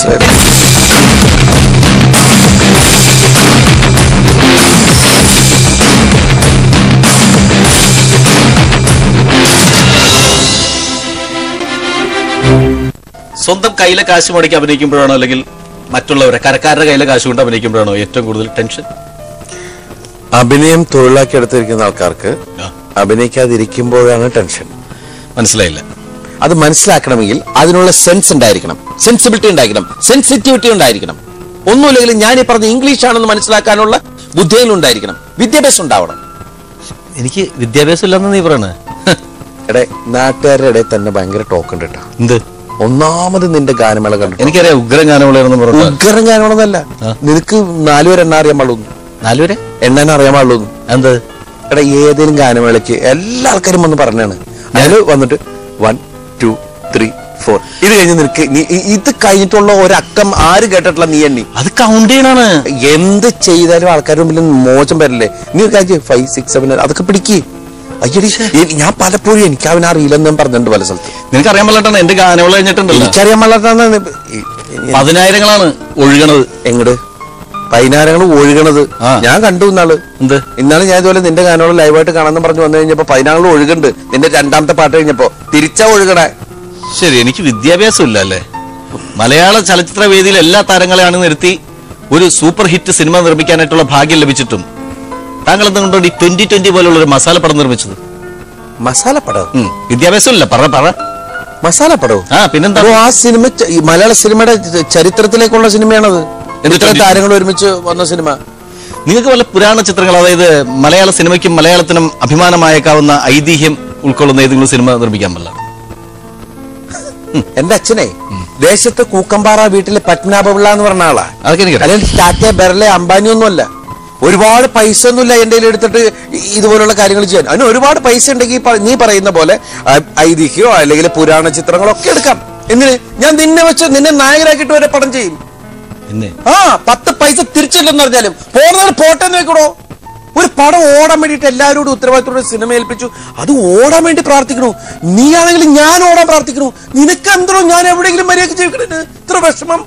സ്വന്തം കയ്യിലെ കാശ് മുടക്കി അഭിനയിക്കുമ്പോഴാണോ അല്ലെങ്കിൽ മറ്റുള്ളവരെ കരക്കാരുടെ കയ്യിലെ കാശ് കൊണ്ട് അഭിനയിക്കുമ്പോഴാണോ ഏറ്റവും കൂടുതൽ ടെൻഷൻ അഭിനയം തൊഴിലാക്കി എടുത്തിരിക്കുന്ന ആൾക്കാർക്ക് ആ. അഭിനയിക്കാതിരിക്കുമ്പോഴാണ് ടെൻഷൻ മനസ്സിലായില്ല അത് മനസ്സിലാക്കണമെങ്കിൽ അതിനുള്ള സെൻസ് ഉണ്ടായിരിക്കണം സെൻസിബിലിറ്റി ഉണ്ടായിരിക്കണം സെൻസിറ്റിവിറ്റി ഉണ്ടായിരിക്കണം ഒന്നുമില്ലെങ്കിലും ഞാൻ ഈ പറഞ്ഞ ഇംഗ്ലീഷ് ആണെന്ന് മനസ്സിലാക്കാനുള്ള ബുദ്ധിയിൽ ഉണ്ടായിരിക്കണം വിദ്യാഭ്യാസം ഉണ്ടാവണം എനിക്ക് വിദ്യാഭ്യാസം ഇല്ലെന്ന് നീ പറയണേ എടേ നാട്ടുകാരുടെ ഇടയിൽ തന്നെ ഭയങ്കര ടോക്ക് ഉണ്ട് കേട്ടോ എന്ത് ഒന്നാമത് നിന്റെ ഗാനമേള കണ്ടു എനിക്കറിയാം ഉഗ്രം ഗാനമുള്ളതെന്ന് പറഞ്ഞു ഉഗ്രം ഗാനമാണെന്നല്ല ആ. നിനക്ക് നാലുപേരെ എണ്ണ അറിയാൻ പാടുള്ളൂ നാലുപേരെ എണ്ണാൻ അറിയാൻ പാടുള്ളൂ എന്ത് എടാ ഏതെങ്കിലും ഗാനമേളയ്ക്ക് എല്ലാ ആൾക്കാരും വന്ന് പറഞ്ഞാണ് അയാള് വന്നിട്ട് വൺ ടു ത്രീ ഫോർ ഇത് കഴിഞ്ഞ് നിനക്ക് നീ ഇ- ഇത് കഴിഞ്ഞിട്ടുള്ള ഒരക്കം ആര് കേട്ടിട്ടുള്ള നീ എണ്ണി അത് കൗണ്ട് ചെയ്യണാണ് എന്ത് ചെയ്താലും ആൾക്കാരുടെ മുമ്പിൽ മോശം വരില്ലേ നീ ഒരു കാര്യം ഫൈവ് സിക്സ് സെവൻ അതൊക്കെ പിടിക്ക് അയ്യടി എ- ഞാൻ പലപ്പോഴും എനിക്ക് അവൻ അറിയില്ലെന്ന് ഞാൻ പറഞ്ഞിട്ടുണ്ട് പല സ്ഥലത്ത് നിനക്ക് അറിയാൻ പാടില്ലാണ് എന്റെ ഗാനമുള്ള കഴിഞ്ഞിട്ടുണ്ടല്ലോ എനിക്കറിയാൻ പാടില്ലാത്തതാണ് പതിനായിരങ്ങളാണ് ഒഴുകണത് എങ്ങട് പതിനായിരങ്ങൾ ഒഴുകണത് ആ. ഞാൻ കണ്ടു ഇന്നാള് എന്ത് ഇന്നാണ് ഞാൻ ഇതുപോലെ നിന്റെ ഗാനോട് ലൈവായിട്ട് കാണാന്ന് പറഞ്ഞു വന്നു കഴിഞ്ഞപ്പോ പതിനാറിൽ ഒഴുകുണ്ട് നിന്റെ രണ്ടാമത്തെ പാട്ട് കഴിഞ്ഞപ്പോ തിരിച്ചാ ഒഴുകണേ ശരി എനിക്ക് വിദ്യാഭ്യാസം ഇല്ല അല്ലേ മലയാള ചലച്ചിത്ര വേദിയിൽ എല്ലാ താരങ്ങളെയാണ് നിർത്തി ഒരു സൂപ്പർ ഹിറ്റ് സിനിമ നിർമ്മിക്കാനായിട്ടുള്ള ഭാഗ്യം ലഭിച്ചിട്ടും താങ്കൾ എന്തുകൊണ്ടാണ് ഈ ട്വന്റി ട്വന്റി പോലുള്ള ഒരു മസാല പടം നിർമ്മിച്ചത് മസാല പടം ഉം, വിദ്യാഭ്യാസം ഇല്ല പറ പറ മസാല പടവും ആ പിന്നെന്താ അപ്പോ ആ സിനിമ ച- ഈ മലയാള സിനിമയുടെ ച- ചരിത്രത്തിലേക്കുള്ള സിനിമയാണത് എന്ത് ഇത്ര ചരിത്രം? താരങ്ങൾ ഒരുമിച്ച് വന്ന സിനിമ നിങ്ങൾക്ക് വല്ല പുരാണ ചിത്രങ്ങൾ അതായത് മലയാള സിനിമയ്ക്കും മലയാളത്തിനും അഭിമാനമായേക്കാവുന്ന ഐതിഹ്യം ഉൾക്കൊള്ളുന്ന ഏതെങ്കിലും സിനിമ നിർമ്മിക്കാൻ പറ്റില്ല എന്റെ അച്ഛനെ ദേശത്ത് കൂക്കമ്പാറ വീട്ടിലെ പത്മനാഭപിള്ള എന്ന് പറഞ്ഞ ആളാ അതൊക്കെ എനിക്കറിയാം അല്ലെങ്കിൽ ടാറ്റ ബെർലെ അംബാനി ഒന്നുമല്ല ഒരുപാട് പൈസ ഒന്നുമില്ല എന്റെ കയ്യിൽ എടുത്തിട്ട് ഇ- ഇതുപോലുള്ള കാര്യങ്ങൾ ചെയ്യാൻ അതിന് ഒരുപാട് പൈസ ഉണ്ടെങ്കിൽ ഈ പ- നീ പറയുന്ന പോലെ ആ, ഐതിഹ്യമോ അല്ലെങ്കിൽ പുരാണ ചിത്രങ്ങളോ ഒക്കെ എടുക്കാം എന്തിന് ഞാൻ നിന്നെ വെച്ച് നിന്നെ നായകനാക്കിയിട്ട് വരെ പടം ചെയ്യും പിന്നെ ആ പത്ത് പൈസ തിരിച്ചില്ലെന്ന് പറഞ്ഞാലും പോകുന്നത് പോട്ടെ എന്ന് വെക്കണോ ഒരു പടം ഓടാൻ വേണ്ടിയിട്ട് എല്ലാവരോടും ഉത്തരവാദിത്തോടെ സിനിമ ഏൽപ്പിച്ചു അത് ഓടാൻ വേണ്ടി പ്രാർത്ഥിക്കണു നീയാണെങ്കിൽ ഞാൻ ഓടാൻ പ്രാർത്ഥിക്കണു നിനക്ക് എന്തോ ഞാൻ എവിടെയെങ്കിലും മര്യാദ ജീവിക്കണേ ഇത്ര വിഷമം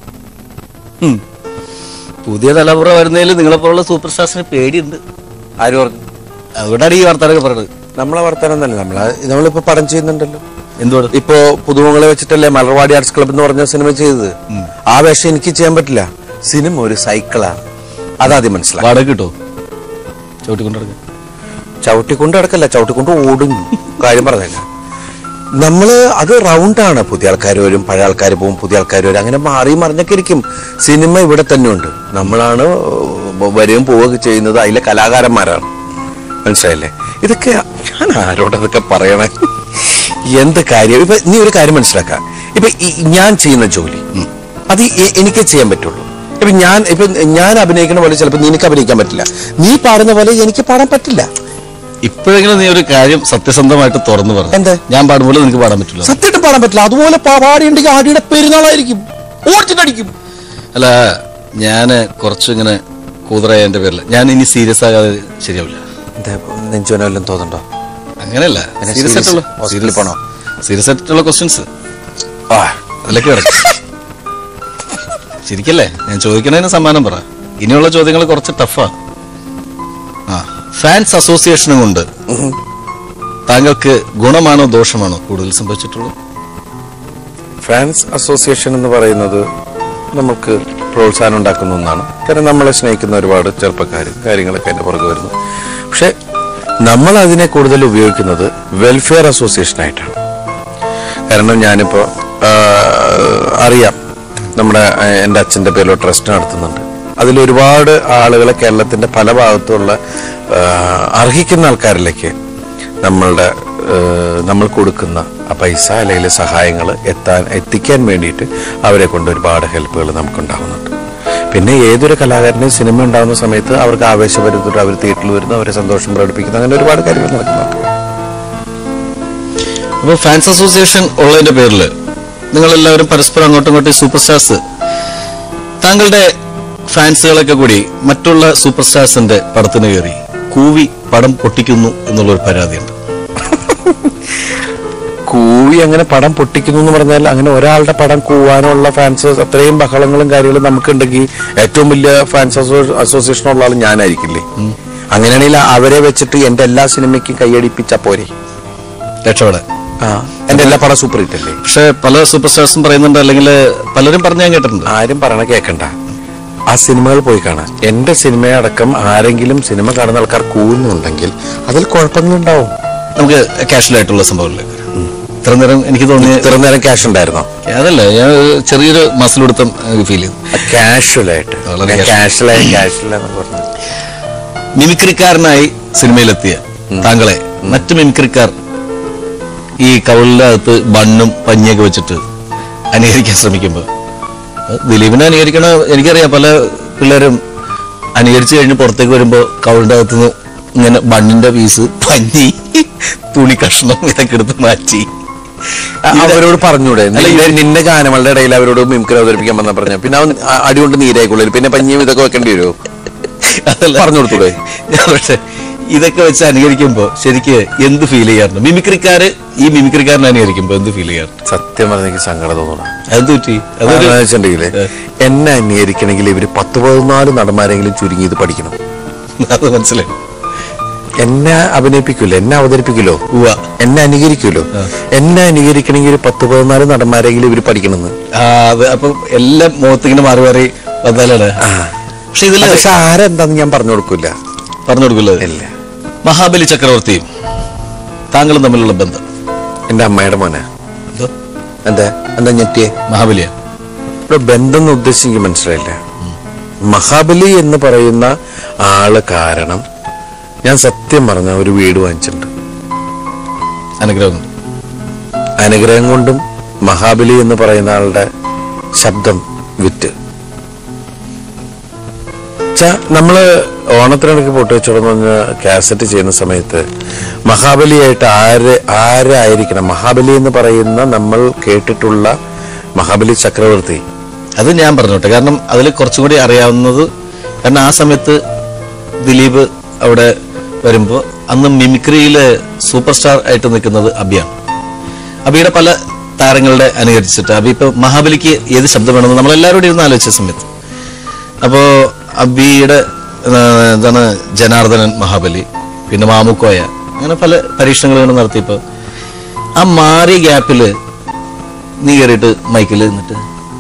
ഉം. പുതിയ തലമുറ വരുന്നതിൽ നിങ്ങളെപ്പോലുള്ള സൂപ്പർ സ്റ്റാർസിന് പേടിയുണ്ട് ആര് പറഞ്ഞു അതുകൊണ്ടാണ് ഈ വാർത്തകളൊക്കെ പറഞ്ഞത് നമ്മളെ വർത്തമാനം തന്നെ നമ്മളെ നമ്മളിപ്പോ പടം ചെയ്യുന്നുണ്ടല്ലോ എന്തുകൊണ്ട് ഇപ്പോ പുതുമുകളെ വെച്ചിട്ടല്ലേ മലർവാടി ആർട്സ് ക്ലബ് എന്ന് പറഞ്ഞ സിനിമ ചെയ്തത് ആ വേഷം എനിക്ക് ചെയ്യാൻ പറ്റില്ല സിനിമ ഒരു സൈക്കിളാണ് അതാദ്യം മനസ്സിലാക്കാം വാടക കിട്ടോ ചവിട്ടിക്കൊണ്ടിറങ്ങി ചവിട്ടിക്കൊണ്ട് കിടക്കല്ല ചവിട്ടിക്കൊണ്ട് ഓടും കാര്യം പറഞ്ഞല്ല നമ്മള് അത് റൗണ്ടാണ് പുതിയ ആൾക്കാർ വരും പഴയ ആൾക്കാർ പോകും പുതിയ ആൾക്കാർ വരും അങ്ങനെ മാറി മറിഞ്ഞൊക്കെ ഇരിക്കും സിനിമ ഇവിടെ തന്നെ ഉണ്ട് നമ്മളാണ് വരികയും പോവുകയൊക്കെ ചെയ്യുന്നത് അതിലെ കലാകാരന്മാരാണ് മനസ്സിലായില്ലേ ഇതൊക്കെ ഞാൻ ആരോടതൊക്കെ പറയണേ എന്ത് കാര്യം ഇപ്പൊ നീ ഒരു കാര്യം മനസ്സിലാക്ക ഇപ്പൊ ഈ ഞാൻ ചെയ്യുന്ന ജോലി അത് എ- എനിക്കേ ചെയ്യാൻ പറ്റുള്ളൂ ഇപ്പൊ ഞാൻ ഇപ്പൊ ഞാൻ അഭിനയിക്കുന്ന പോലെ ചിലപ്പോൾ നിനക്ക് അഭിനയിക്കാൻ പറ്റില്ല നീ പാടുന്ന പോലെ എനിക്ക് പാടാൻ പറ്റില്ല ഇപ്പോഴെങ്കിലും നീ ഒരു കാര്യം സത്യസന്ധമായിട്ട് തുറന്നു പറഞ്ഞു എന്ത്? ഞാൻ പാടുമ്പോൾ നിനക്ക് പാടാൻ പറ്റില്ല സത്യമായിട്ട് പാടാൻ പറ്റില്ല അതുപോലെ പാ- പാടിയുണ്ടെങ്കിൽ ആടിയുടെ പെരുന്നാളായിരിക്കും ഓടിച്ചിട്ടടിക്കും അല്ല ഞാന് കുറച്ചിങ്ങനെ കൂതറായ എന്റെ പേരിൽ ഞാൻ ഇനി സീരിയസ് ആകാതെ ശരിയാവില്ല എന്താ നെഞ്ചോനോ വല്ലതും തോന്നുന്നുണ്ടോ അങ്ങനെയല്ല പിന്നെ സീരിയസ് serious- ആയിട്ടുള്ള hospital പോണോ? സീരിയസ് ആയിട്ടുള്ള ക്വസ്റ്റ്യൻസ് ആ അതിലേക്ക് കിടക്കും ശരിക്കല്ലേ ഞാൻ ചോദിക്കണതിന് സമ്മാനം പറ ഇനിയുള്ള ചോദ്യങ്ങൾ കുറച്ച് ടഫാ ആ ഫാൻസ് അസോസിയേഷനും കൊണ്ട് താങ്കൾക്ക് ഗുണമാണോ ദോഷമാണോ കൂടുതൽ സംഭവിച്ചിട്ടുള്ളത് ഫാൻസ് അസോസിയേഷൻ എന്ന് പറയുന്നത് നമുക്ക് പ്രോത്സാഹനം ഉണ്ടാക്കുന്ന ഒന്നാണ് കാരണം നമ്മളെ സ്നേഹിക്കുന്ന ഒരുപാട് ചെറുപ്പക്കാർ കാര്യങ്ങളൊക്കെ അതിന്റെ പുറകെ വരുന്നു പക്ഷെ നമ്മൾ അതിനെ കൂടുതൽ ഉപയോഗിക്കുന്നത് വെൽഫെയർ അസോസിയേഷൻ ആയിട്ടാണ് കാരണം ഞാനിപ്പോ ആ, അറിയാം നമ്മുടെ ആ, എൻ്റെ അച്ഛൻ്റെ പേരിലോ ട്രസ്റ്റ് നടത്തുന്നുണ്ട് അതിൽ ഒരുപാട് ആളുകളെ കേരളത്തിന്റെ പല ഭാഗത്തുള്ള ആ, അർഹിക്കുന്ന ആൾക്കാരിലേക്ക് നമ്മളുടെ ആ, നമ്മൾ കൊടുക്കുന്ന ആ പൈസ അല്ലെങ്കിൽ സഹായങ്ങൾ എത്താൻ എത്തിക്കാൻ വേണ്ടിയിട്ട് അവരെ കൊണ്ട് ഒരുപാട് ഹെൽപ്പുകൾ നമുക്കുണ്ടാകുന്നുണ്ട് പിന്നെ ഏതൊരു കലാകാരനെയും സിനിമ ഉണ്ടാകുന്ന സമയത്ത് അവർക്ക് ആവേശം വരുന്നിട്ട് അവർ തിയേറ്ററിൽ വരുന്നു അവരെ സന്തോഷം പ്രകടിപ്പിക്കുന്നു അങ്ങനെ ഒരുപാട് കാര്യങ്ങൾ നടക്കുന്നുണ്ട് അപ്പോൾ ഫാൻസ് അസോസിയേഷൻ ഉള്ളതിന്റെ പേരിൽ നിങ്ങൾ എല്ലാവരും പരസ്പരം അങ്ങോട്ടും ഇങ്ങോട്ടും സൂപ്പർ സ്റ്റാർസ് താങ്കളുടെ ഫാൻസുകളൊക്കെ കൂടി മറ്റുള്ള സൂപ്പർ സ്റ്റാർസിന്റെ പടത്തിന് കയറി കൂവി പടം പൊട്ടിക്കുന്നു എന്നുള്ളൊരു പരാതിയുണ്ട് കൂവി അങ്ങനെ പടം പൊട്ടിക്കുന്നു എന്ന് പറഞ്ഞാൽ അങ്ങനെ ഒരാളുടെ പടം കൂവാനുള്ള ഫാൻസ് അത്രയും ബഹളങ്ങളും കാര്യങ്ങളും നമുക്കുണ്ടെങ്കിൽ ഏറ്റവും വലിയ ഫാൻസ് അസോസിയേഷൻ ഉള്ള ആൾ ഞാനായിരിക്കില്ലേ അങ്ങനെയാണെങ്കിൽ അവരെ വെച്ചിട്ട് എന്റെ എല്ലാ സിനിമയ്ക്കും കൈയടിപ്പിച്ച പോരെ രക്ഷപ്പെടാൻ ആ എന്റെ എല്ലാ പടം സൂപ്പർ ഹിറ്റ് അല്ലേ പക്ഷെ പല സൂപ്പർ സ്റ്റാർസും പറയുന്നുണ്ട് അല്ലെങ്കിൽ പലരും പറഞ്ഞു ഞാൻ കേട്ടിട്ടുണ്ട് ആരും പറയണ കേക്കണ്ട ആ സിനിമകൾ പോയി കാണാം എന്റെ സിനിമയടക്കം ആരെങ്കിലും സിനിമ കാണുന്ന ആൾക്കാർ കൂവുന്നുണ്ടെങ്കിൽ അതിൽ കുഴപ്പങ്ങളുണ്ടാവും നമുക്ക് കാഷ്വൽ ആയിട്ടുള്ള സംഭവങ്ങളിലേക്ക് ഇത്ര നേരം എനിക്ക് തോന്നി ഇത്ര നേരം ക്യാഷ് ഉണ്ടായിരുന്നോ അതല്ല ഞാൻ ചെറിയൊരു മസിൽ കൊടുത്തം ഫീൽ ചെയ്തു കാഷ്വൽ ആയിട്ട് വളരെ കാഷ്വൽ ആയി കാഷ്വൽ എന്ന് പറഞ്ഞു മിമിക്രിക്കാരനായി സിനിമയിലെത്തിയ താങ്കളെ മറ്റു മിമിക്രിക്കാർ ഈ കവളിന്റെ അകത്ത് ബണ്ണും പഞ്ഞിയൊക്കെ വെച്ചിട്ട് അനുകരിക്കാൻ ശ്രമിക്കുമ്പോൾ ദിലീപിനെ അനുകരിക്കണ എനിക്കറിയാം പല പിള്ളേരും അനുകരിച്ചു കഴിഞ്ഞ് പുറത്തേക്ക് വരുമ്പോൾ കവളിന്റെ അകത്ത് നിന്ന് ഇങ്ങനെ ബണ്ണിന്റെ പീസ് പഞ്ഞി തുണി കഷ്ണം ഇതൊക്കെ എടുത്ത് മാറ്റി അ- അവരോട് പറഞ്ഞൂടെ നിന്റെ നിന്റെ ഗാനങ്ങളുടെ ഇടയിൽ അവരോട് മിമിക്രി അവതരിപ്പിക്കാൻ വന്ന പറഞ്ഞ പിന്നെ അവൻ അ- അടികൊണ്ട് നീരായിക്കൊള്ളു പിന്നെ പഞ്ഞിയും ഇതൊക്കെ വെക്കേണ്ടി വരുമോ അതല്ല പറഞ്ഞു കൊടുത്തൂടെ ഞാൻ പക്ഷെ ഇതൊക്കെ വെച്ച് അനുകരിക്കുമ്പോ ശരിക്ക് എന്ത് ഫീൽ ചെയ്യാറുണ്ട് മിമിക്രിക്കാര് ഈ മിമിക്രിക്കാരനെ അനുകരിക്കുമ്പോ എന്ത് ഫീൽ ചെയ്യാറുണ്ട് സത്യം പറഞ്ഞ എനിക്ക് സങ്കടം തോന്നണം അതെന്ത് പറ്റി അതൊരു അതെന്താ വെച്ചിട്ടുണ്ടെങ്കില് എന്നെ അന്വേഷിക്കണമെങ്കിൽ ഇവര് പത്ത് പതിനാല് നടന്മാരെങ്കിലും ചുരുങ്ങി ഇത് പഠിക്കണം അത് മനസ്സിലായി എന്നെ അഭിനയിപ്പിക്കൂലോ എന്നെ അവതരിപ്പിക്കുമല്ലോ ഉവ്വ. എന്നെ അനുകരിക്കുമല്ലോ എന്നെ അനുകരിക്കണമെങ്കിൽ ഒരു പത്ത് പതിനാല് നടന്മാരെങ്കിലും ഇവര് പഠിക്കണമെന്ന് ആ അത് അപ്പൊ എല്ലാം മുഖത്തിങ്ങനെ മാറി മാറി വന്നാലാണ് പക്ഷെ ഇതില് പക്ഷെ ആരെന്താന്ന് ഞാൻ പറഞ്ഞു കൊടുക്കൂല പറഞ്ഞു കൊടുക്കില്ലത് ഇല്ല മഹാബലി ചക്രവർത്തിയും താങ്കളും തമ്മിലുള്ള ബന്ധം എന്റെ അമ്മയുടെ മോനെ എന്തോ? എന്താ എന്താ ഞെട്ടിയേ മഹാബലിയ ഇവിടെ ബന്ധം എന്ന് ഉദ്ദേശിച്ച് മനസ്സിലായില്ല മഹാബലി എന്ന് പറയുന്ന ആള് കാരണം ഞാൻ സത്യം പറഞ്ഞ ഒരു വീട് വാങ്ങിച്ചിട്ടുണ്ട് അനുഗ്രഹം കൊണ്ട്. അനുഗ്രഹം കൊണ്ടും മഹാബലി എന്ന് പറയുന്ന ആളുടെ ശബ്ദം വിറ്റ് ച്ചാ, നമ്മള് ഓണത്തിനിടയ്ക്ക് പൊട്ടി വെച്ചോടെന്ന് പറഞ്ഞ കാസറ്റ് ചെയ്യുന്ന സമയത്ത് മഹാബലിയായിട്ട് ആര് ആരായിരിക്കണം മഹാബലി എന്ന് പറയുന്ന നമ്മൾ കേട്ടിട്ടുള്ള മഹാബലി ചക്രവർത്തി അത് ഞാൻ പറഞ്ഞോട്ടെ കാരണം അതിൽ കുറച്ചും കൂടി അറിയാവുന്നത് കാരണം ആ സമയത്ത് ദിലീപ് അവിടെ വരുമ്പോൾ അന്ന് മിമിക്രിയിലെ സൂപ്പർ സ്റ്റാർ ആയിട്ട് നിൽക്കുന്നത് അബിയാണ് അബിയുടെ പല താരങ്ങളുടെ അനുകരിച്ചിട്ട് അബി ഇപ്പൊ മഹാബലിക്ക് ഏത് ശബ്ദം വേണമെന്ന് നമ്മളെല്ലാവരോടും ഇരുന്ന് ആലോചിച്ച സമയത്ത് അപ്പോ അബിയുടെ ആ, എന്താണ് ജനാർദ്ദനൻ മഹാബലി പിന്നെ മാമുക്കോയ അങ്ങനെ പല പരീക്ഷണങ്ങൾ ഇങ്ങനെ നടത്തിയപ്പോ ആ മാറിയ ഗ്യാപ്പില് നീ കയറിയിട്ട് മൈക്കിൽ നിന്നിട്ട്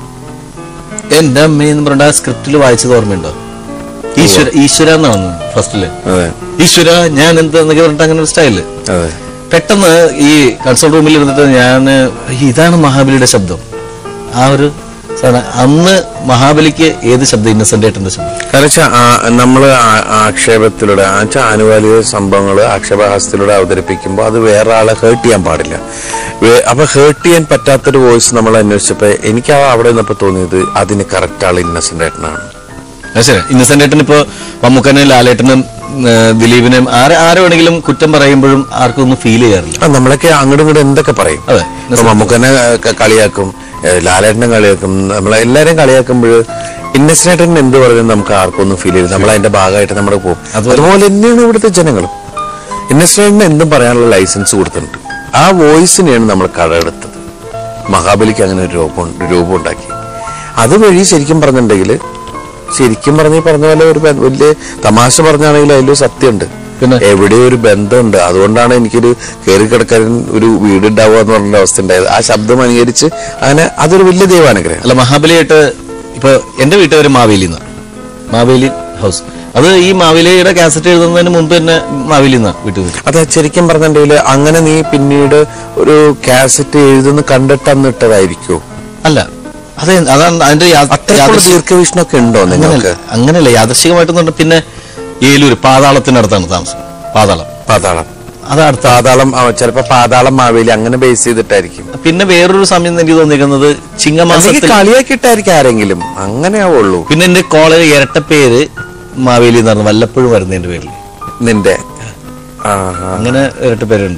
എന്റെ അമ്മയെന്ന് പറഞ്ഞ ആ സ്ക്രിപ്റ്റിൽ വായിച്ചത് ഓർമ്മയുണ്ടോ ഈശ്വര ഈശ്വര എന്നാണ് ഫസ്റ്റില് അതെ ഈശ്വര ഞാൻ എന്താന്നൊക്കെ പറഞ്ഞിട്ട് അങ്ങനെ ഒരു സ്റ്റൈല് അതെ പെട്ടെന്ന് ഈ കൺസോൾ റൂമിൽ ഇരുന്നിട്ട് ഞാൻ ഇതാണ് മഹാബലിയുടെ ശബ്ദം ആ ഒരു സാധനം അന്ന് മഹാബലിക്ക് ഏത് ശബ്ദം ഇന്നസെന്റ് ഏട്ടന്റെ ശബ്ദം കാരണം വെച്ചാൽ നമ്മള് ആ- ആക്ഷേപത്തിലൂടെ ആ വെച്ചാൽ ആനുകാലിക സംഭവങ്ങൾ ആക്ഷേപഹാസ്യത്തിലൂടെ അവതരിപ്പിക്കുമ്പോൾ അത് വേറെ ആളെ ഹേർട്ട് ചെയ്യാൻ പാടില്ല വേ- അപ്പൊ ഹേർട്ട് ചെയ്യാൻ പറ്റാത്തൊരു വോയിസ് നമ്മൾ അന്വേഷിച്ചപ്പോ എനിക്ക് ആ അവിടെ നിന്നപ്പോ തോന്നിയത് അതിന് കറക്റ്റ് ആൾ ഇന്നസെന്റ് ഏട്ടനാണ് അത് ശരി ഇന്നസെന്റ് ഏട്ടൻ ഇപ്പൊ മമ്മൂക്കനും ലാലേട്ടനും ഏ, ദിലീപിനും ആരെ ആരെ വേണമെങ്കിലും കുറ്റം പറയുമ്പോഴും ആർക്കും ഒന്നും ഫീൽ ചെയ്യാറില്ല ആ, നമ്മളൊക്കെ അങ്ങോട്ടും ഇങ്ങോട്ടും എന്തൊക്കെ പറയും അതെ ഇപ്പൊ മമ്മൂക്കനെ ക- കളിയാക്കും ഏ, ലാലേട്ടനെ കളിയാക്കും നമ്മളെ എല്ലാരെയും കളിയാക്കുമ്പോൾ ഇന്നസെന്റേട്ടൻ എന്ത് പറയുന്നത് നമുക്ക് ആർക്കും ഒന്നും ഫീൽ ചെയ്യും നമ്മൾ അതിന്റെ ഭാഗമായിട്ട് നമ്മൾ പോകും അതുപോലെ തന്നെയാണ് ഇവിടുത്തെ ജനങ്ങളും ഇന്നസെന്റിന് എന്തും പറയാനുള്ള ലൈസൻസ് കൊടുത്തിട്ടുണ്ട് ആ വോയിസിനെയാണ് നമ്മൾ കടമെടുത്തത് മഹാബലിക്ക് അങ്ങനെ ഒരു രൂപം രൂപം ഉണ്ടാക്കി അതുവഴി ശരിക്കും പറഞ്ഞിട്ടുണ്ടെങ്കിൽ ശരിക്കും പറഞ്ഞ ഈ പറഞ്ഞ പോലെ ഒരു ബ- വലിയ തമാശ പറഞ്ഞാണെങ്കിൽ അതിലൊരു സത്യമുണ്ട് പിന്നെ? എവിടെയോ ഒരു ബന്ധമുണ്ട് അതുകൊണ്ടാണ് എനിക്കൊരു കയറി കിടക്കാൻ ഒരു വീട് ഉണ്ടാവുക എന്ന് പറഞ്ഞ അവസ്ഥ ഉണ്ടായത് ആ ശബ്ദം അനുകരിച്ച് അങ്ങനെ അതൊരു വലിയ ദൈവാനുഗ്രഹം അല്ല മഹാബലിയായിട്ട് ഇപ്പൊ എന്റെ വീട്ടുകാര് മാവേലി എന്നാണ് മാവേലി ഹൗസ് അത് ഈ മാവേലിയുടെ കാസറ്റ് എഴുതുന്നതിന് മുമ്പ് തന്നെ മാവേലി എന്നാ വീട്ടിൽ നിന്ന് അത് ശരിക്കും പറഞ്ഞിട്ടുണ്ടെങ്കിൽ അങ്ങനെ നീ പിന്നീട് ഒരു കാസറ്റ് എഴുതുന്ന കണ്ടിട്ട് അന്ന് ഇട്ടതായിരിക്കോ അല്ല അതെ അതാണ് അതിന്റെ യാ- അത്രയ്ക്കുള്ള യാദൃശ്ചിക- ദീർഘവീക്ഷണമൊക്കെ ഉണ്ടോ നിങ്ങൾക്ക് അങ്ങനെയല്ല അങ്ങനെയല്ല യാദർശികമായിട്ടൊന്നും ഉണ്ട്. പിന്നെ ഏലൂര് പാതാളത്തിനടുത്താണ് താമസം പാതാളം പാതാളം അത് അടുത്ത പാതാളം ആ, ചിലപ്പോ പാതാളം മാവേലി അങ്ങനെ ബേസ് ചെയ്തിട്ടായിരിക്കും പിന്നെ വേറൊരു സമയം എനിക്ക് തോന്നിയിരിക്കുന്നത് അല്ലെങ്കിൽ ചിങ്ങമാസത്തിൽ കളിയാക്കിയിട്ടായിരിക്കും ആരെങ്കിലും അങ്ങനെ ആവുള്ളൂ പിന്നെ എന്റെ കോളേജ് ഇരട്ടപ്പേര് മാവേലി എന്ന് പറഞ്ഞു വല്ലപ്പോഴും വരുന്നതിന്റെ പേരിൽ നിന്റെ ആ ആ അങ്ങനെ ഇരട്ടപ്പേരുണ്ട്